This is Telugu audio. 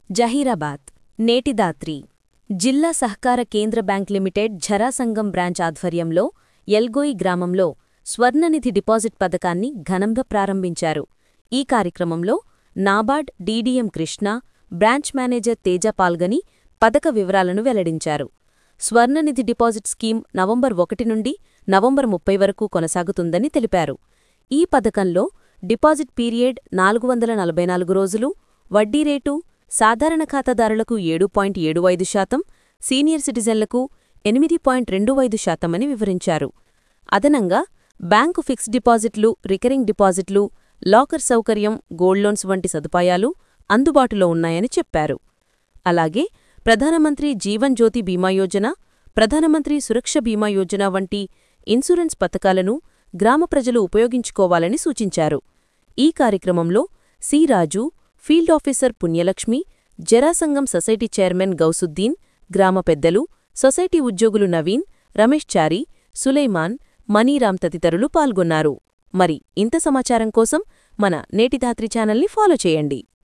జహీరాబాద్ నేటిదాత్రి జిల్లా సహకార కేంద్ర బ్యాంక్ లిమిటెడ్ ఝరాసంగం బ్రాంచ్ ఆధ్వర్యంలో ఎల్గోయి గ్రామంలో స్వర్ణనిధి డిపాజిట్ పథకాన్ని ఘనంగా ప్రారంభించారు ఈ కార్యక్రమంలో NABARD DDM Krishna branch manager Teja పాల్గొని పథక వివరాలను వెల్లడించారు స్వర్ణనిధి డిపాజిట్ స్కీమ్ నవంబర్ ఒకటి నుండి నవంబర్ ముప్పై వరకు కొనసాగుతుందని తెలిపారు ఈ పథకంలో డిపాజిట్ పీరియడ్ నాలుగు వందల నలభై నాలుగు రోజులు వడ్డీ రేటు సాధారణ ఖాతాదారులకు ఏడు పాయింట్ ఏడు ఐదు శాతం సీనియర్ సిటిజన్లకు ఎనిమిది పాయింట్ రెండు ఐదు శాతమని వివరించారు అదనంగా bank fixed deposits recurring deposits locker సౌకర్యం గోల్డ్ లోన్స్ వంటి సదుపాయాలు అందుబాటులో ఉన్నాయని చెప్పారు అలాగే ప్రధానమంత్రి జీవన్ జ్యోతి బీమా యోజన ప్రధానమంత్రి సురక్ష బీమా యోజన వంటి ఇన్సూరెన్స్ పథకాలను గ్రామ ప్రజలు ఉపయోగించుకోవాలని సూచించారు ఈ కార్యక్రమంలో C Raju field officer Punyalakshmi Jharasangam society chairman Gousuddin గ్రామ పెద్దలు సొసైటీ ఉద్యోగులు నవీన్ రమేష్ చారి సులైమాన్ మనీరామ్ తదితరులు పాల్గొన్నారు మరి ఇంత సమాచారం కోసం మన నేటిదాత్రి ఛానల్ని ఫాలో చేయండి